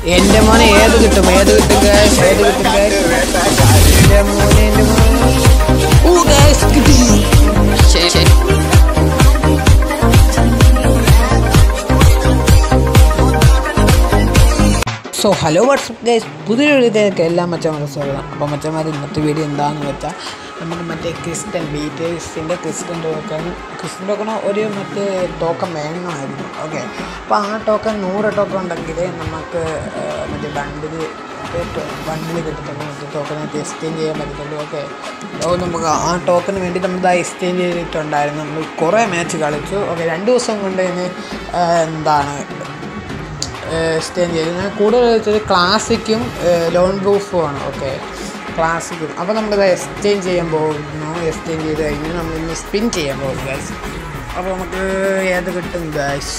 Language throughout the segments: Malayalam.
എന്റെ മോനെ ഏത് കിട്ടും ഏത് കിട്ടും ഗൈസ് ഏത് കിട്ടും ഗൈസ് എന്റെ മോനെ എന്റെ മോനെ ഓ ഗൈസ് കിട്ടി ശരി ശരി സോ ഹലോ വാട്സപ്പ് ഗൈസ് പുതിയൊരു വീഡിയോയിലേക്ക് എല്ലാ മച്ചന്മാരും സ്വാഗതം അപ്പോൾ മച്ചന്മാർ ഇന്നത്തെ വീഡിയോ എന്താണെന്ന് വെച്ചാൽ നമുക്ക് മറ്റേ ക്രിസ്റ്റൻ ബീറ്റേഴ്സിൻ്റെ ക്രിസ്റ്റൻ ടോക്കൺ ക്രിസ്റ്റൻ ടോക്കൺ ഒരു മറ്റേ ടോക്കൺ വേണമായിരുന്നു ഓക്കെ അപ്പോൾ ആ ടോക്കൺ നൂറ് ടോക്കൺ ഉണ്ടെങ്കിൽ നമുക്ക് ആ, മറ്റേ ബണ്ടിൽ ബണ്ടിൽ കിട്ടത്തുള്ളൂ മറ്റേ ടോക്കണായിട്ട് എക്സ്ചേഞ്ച് ചെയ്യാൻ പറ്റത്തുള്ളൂ ഓക്കെ അപ്പോൾ നമുക്ക് ആ ടോക്കണിന് വേണ്ടി നമ്മൾ എക്സ്ചേഞ്ച് ചെയ്തിട്ടുണ്ടായിരുന്നു നമ്മൾ കുറേ മാച്ച് കളിച്ചു ഓക്കെ രണ്ട് ദിവസം കൊണ്ട് തന്നെ ആ, എന്താണ് എക്സ്ചേഞ്ച് ചെയ്തു ഞാൻ കൂടുതൽ വെച്ചത് ക്ലാസിക്കും ലോൺ പ്രൂഫുമാണ് ഓക്കെ ക്ലാസിക്കും അപ്പോൾ നമ്മളിത് എക്സ്ചേഞ്ച് ചെയ്യാൻ പോകുന്നു എക്സ്ചേഞ്ച് ചെയ്ത് കഴിഞ്ഞ് നമ്മൾ ഇന്ന് സ്പിൻ ചെയ്യാൻ പോകും ഗൈസ് അപ്പോൾ നമുക്ക് ഏത് കിട്ടും ഗൈസ്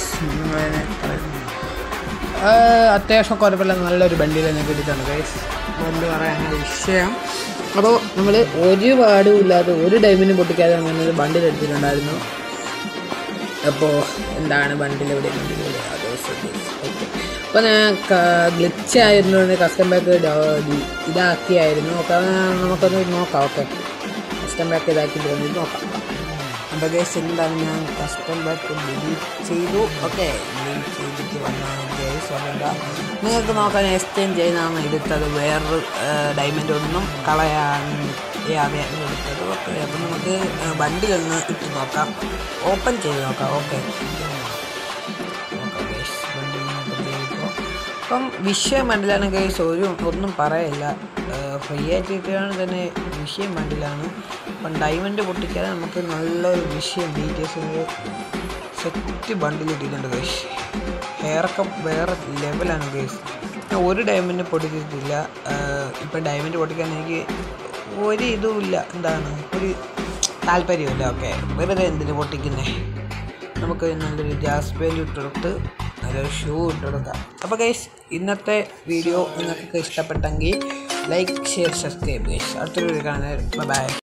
അത്യാവശ്യം കുഴപ്പമില്ല നല്ലൊരു ബണ്ടിൽ തന്നെ കിട്ടിയിട്ടുണ്ട് ഗൈസ് എന്ത് പറയാനുള്ള വിഷയം അപ്പോൾ നമ്മൾ ഒരു പാടും ഇല്ലാതെ ഒരു ടൈമിനും പൊട്ടിക്കാതെ നമ്മൾ ബണ്ടിൽ എടുത്തിട്ടുണ്ടായിരുന്നു അപ്പോൾ എന്താണ് ബണ്ടിൽ എവിടെ ബണ്ടിൽ എവിടെ അതോ അപ്പോൾ ഞാൻ ഗ്ലിച്ച് ആയിരുന്നു കസ്റ്റം ബാക്ക് ഇതാക്കിയായിരുന്നു ഓക്കെ നമുക്കൊന്ന് നോക്കാം ഓക്കെ കസ്റ്റം ബാക്ക് ഇതാക്കിയിട്ട് വന്നിട്ട് നോക്കാം അപ്പോൾ ഗേസ് എന്താണ് ഞാൻ കസ്റ്റം ബാക്ക് ഡിലീറ്റ് ചെയ്തു ഓക്കെ ഡിലീറ്റ് ചെയ്തിട്ട് വന്നാണ് ഗേസ് അതെന്താ നിങ്ങൾക്ക് നോക്കാൻ എക്സ്ചേഞ്ച് ചെയ്താണ് എടുത്തത് വേറൊരു ഡയമണ്ട് ഒന്നും കളയാതെ എടുത്തത് ഓക്കെ അപ്പം നമുക്ക് വണ്ടിയിലൊന്ന് ഇട്ട് നോക്കാം ഓപ്പൺ ചെയ്ത് നോക്കാം ഓക്കെ അപ്പം വിഷയം മണ്ടിലാണ് കേസ് ഒരു ഒന്നും പറയില്ല ഫ്രീ ആയിട്ട് കിട്ടുകയാണ് തന്നെ വിഷയം മണ്ടിലാണ് അപ്പം ഡയമണ്ട് പൊട്ടിക്കാതെ നമുക്ക് നല്ലൊരു വിഷയം ഡീറ്റെയിൽസ് സെറ്റ് ബണ്ടിൽ കിട്ടിയിട്ടുണ്ട് കേസ് ഹെയറൊക്കെ വേറെ ലെവലാണ് കേസ് ഞാൻ ഒരു ഡയമണ്ട് പൊട്ടിച്ചിട്ടില്ല ഇപ്പം ഡയമണ്ട് പൊട്ടിക്കാൻ എനിക്ക് ഒരു ഇതുമില്ല എന്താണ് ഒരു താല്പര്യമില്ല ഓക്കെ വെറുതെ എന്തിനു പൊട്ടിക്കുന്നേ നമുക്ക് നല്ലൊരു ജാസ് വാല്യൂ ഇട്ടെടുത്ത് നല്ലൊരു ഷൂ ഇട്ടെടുക്കാം അപ്പോൾ ഗൈസ് ഇന്നത്തെ വീഡിയോ നിങ്ങൾക്ക് ഇഷ്ടപ്പെട്ടെങ്കിൽ ലൈക്ക് ഷെയർ സബ്സ്ക്രൈബ് ഗൈസ് അടുത്തൊരു വീഡിയോ കാണുന്നത് ബൈ